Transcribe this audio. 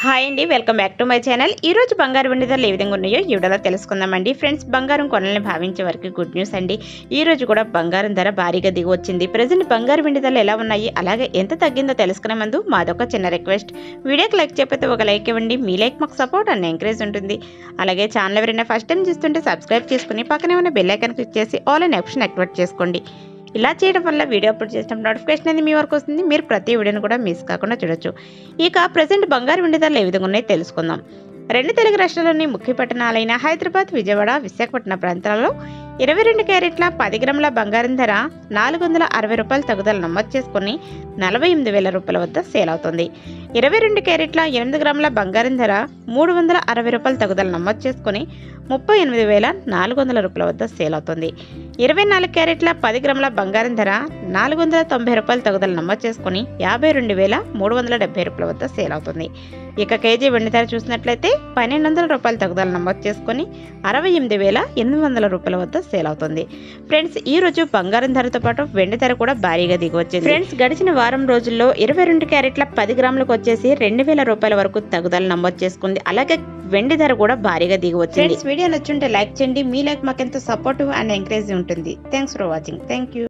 hi అండి welcome back to my channel ఈ రోజు బంగారు వెండి ధరలు ఏ విధంగా ఉన్నాయో ఈ వీడియోలో తెలుసుకుందామండి ఫ్రెండ్స్ బంగారం కొనాలని భావించే వరకు గుడ్ న్యూస్ అండి ఈ రోజు కూడా బంగారం ధర భారీగా దిగి వచ్చింది ప్రజెంట్ బంగారు వెండి ధరలు ఎలా ఉన్నాయి అలాగే ఎంత తగ్గిందో తెలుసుకునే ముందు మాదొక చిన్న రిక్వెస్ట్ వీడియోకి లైక్ చెప్పితే ఒక లైక్ ఇవ్వండి మీ లైక్ మాకు సపోర్ట్ అండ్ ఎంకరేజ్ ఉంటుంది అలాగే ఛానల్ ఎవరైనా ఫస్ట్ టైం చూస్తుంటే సబ్స్క్రైబ్ చేసుకుని పక్కనే ఉన్న బెల్ ఐకాన్ క్లిక్ చేసి ఆల్ అనే ఆప్షన్ యాక్టివేట్ చేసుకోండి ఇలా చేయడం వల్ల వీడియో అప్లోడ్ చేసిన నోటిఫికేషన్ అనేది మీ వరకు వస్తుంది మీరు ప్రతి వీడియోని కూడా మిస్ కాకుండా చూడొచ్చు ఇక ప్రజెంట్ బంగారు వెండి ధరలు ఏ విధంగా ఉన్నాయో తెలుసుకుందాం రెండు తెలుగు రాష్ట్రాల్లోని ముఖ్య పట్టణాలైన హైదరాబాద్ విజయవాడ విశాఖపట్నం ప్రాంతాలలో ఇరవై రెండు క్యారెట్ల పది గ్రాముల బంగారం ధర నాలుగు వందల అరవై రూపాయల తగుదల నమోదు చేసుకుని నలభై ఎనిమిది వేల రూపాయల వద్ద సేల్ అవుతుంది ఇరవై రెండు క్యారెట్ల ఎనిమిది గ్రాముల బంగారం ధర మూడు వందల అరవై రూపాయల తగుదల నమోదు చేసుకుని ముప్పై ఎనిమిది వేల నాలుగు వందల రూపాయల వద్ద సేల్ అవుతుంది ఇరవై నాలుగు క్యారెట్ల పది గ్రాముల బంగారం ధర నాలుగు వందల తొంభై రూపాయల తగుదల నమోదు చేసుకుని యాభై రెండు వేల మూడు వందల డెబ్బై రూపాయల వద్ద సేల్ అవుతుంది ఇక కేజీ వెండి ధర చూసినట్లయితే పన్నెండు వందల రూపాయల తగుదల నమోదు చేసుకుని అరవై ఎనిమిది వేల ఎనిమిది వందల రూపాయల వద్ద సేల్ అవుతుంది ఫ్రెండ్స్ ఈ రోజు బంగారం ధరతో పాటు వెండి ధర కూడా భారీగా దిగి వచ్చింది ఫ్రెండ్స్ గడిచిన వారం రోజుల్లో ఇరవై రెండు క్యారెట్ల పది గ్రాములకు వచ్చేసి రెండు వేల రూపాయల వరకు తగుదల నమోదు చేసుకుంది అలాగే వెండి ధర కూడా భారీగా దిగి వచ్చింది ఫ్రెండ్స్ వీడియో నచ్చుంటే లైక్ చేయండి మీ లైక్ మాకెంతో సపోర్టివ్ అండ్ ఎంకరేజ్ ఉంటుంది thanks for watching thank you